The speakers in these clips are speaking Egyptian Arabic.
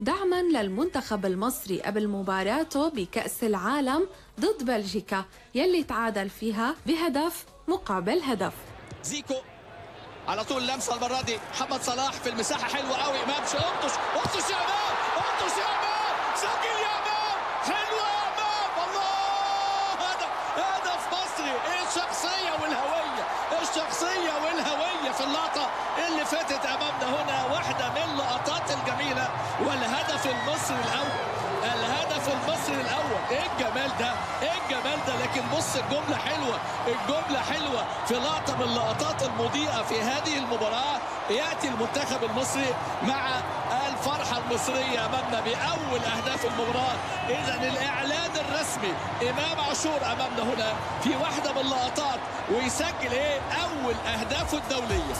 دعما للمنتخب المصري قبل مباراته بكأس العالم ضد بلجيكا يلي تعادل فيها بهدف مقابل هدف زيكو على طول لمسه المره دي محمد صلاح في المساحه حلوه قوي امام شوطش وطش يا امام وطش يا امام سجل يا امام حلوه يا امام الله هدف هدف مصري ايه الشخصيه والهويه الشخصيه والهويه في اللقطه اللي فاتت امامنا هنا واحده من اللقطات الجميله والهدف المصري الاول الهدف المصري الاول ايه الجمال ده ايه الجمال ده لكن بص الجمله حلوه الجمله حلوه في لقطه من اللقطات المضيئه في هذه المباراه ياتي المنتخب المصري مع الفرحه المصريه امامنا باول اهداف المباراه اذا الاعلان الرسمي امام عاشور امامنا هنا في واحده من اللقطات ويسجل ايه اول اهدافه الدوليه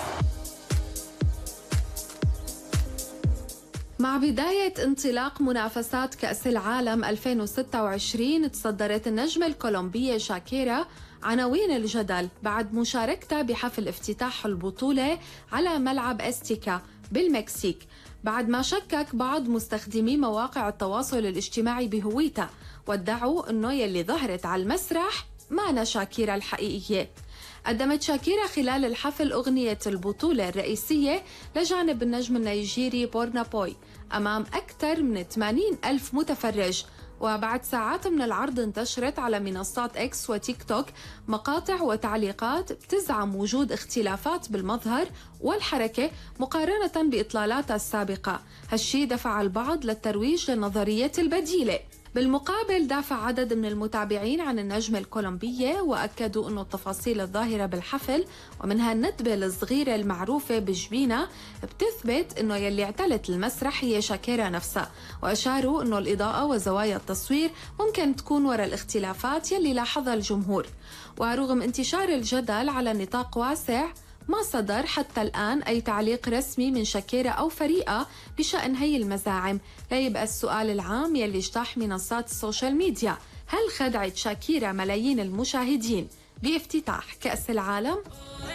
مع بداية انطلاق منافسات كأس العالم 2026 تصدرت النجمة الكولومبية شاكيرا عناوين الجدل بعد مشاركتها بحفل افتتاح البطولة على ملعب استيكا بالمكسيك بعد ما شكك بعض مستخدمي مواقع التواصل الاجتماعي بهويتها وادعوا انه يلي ظهرت على المسرح مانا شاكيرا الحقيقية قدمت شاكيرا خلال الحفل أغنية البطولة الرئيسية لجانب النجم النيجيري بورنا بوي أمام أكثر من 80 ألف متفرج وبعد ساعات من العرض انتشرت على منصات اكس وتيك توك مقاطع وتعليقات بتزعم وجود اختلافات بالمظهر والحركة مقارنة بإطلالاتها السابقة هالشي دفع البعض للترويج للنظرية البديلة بالمقابل دافع عدد من المتابعين عن النجمة الكولومبية وأكدوا أنه التفاصيل الظاهرة بالحفل ومنها الندبة الصغيرة المعروفة بجبينة بتثبت أنه يلي اعتلت المسرح هي شاكيرا نفسها وأشاروا أنه الإضاءة وزوايا التصوير ممكن تكون وراء الاختلافات يلي لاحظها الجمهور ورغم انتشار الجدل على نطاق واسع ما صدر حتى الآن أي تعليق رسمي من شاكيرا أو فريقها بشأن هي المزاعم لا يبقى السؤال العام يلي اجتاح منصات السوشيال ميديا هل خدعت شاكيرا ملايين المشاهدين بافتتاح كأس العالم؟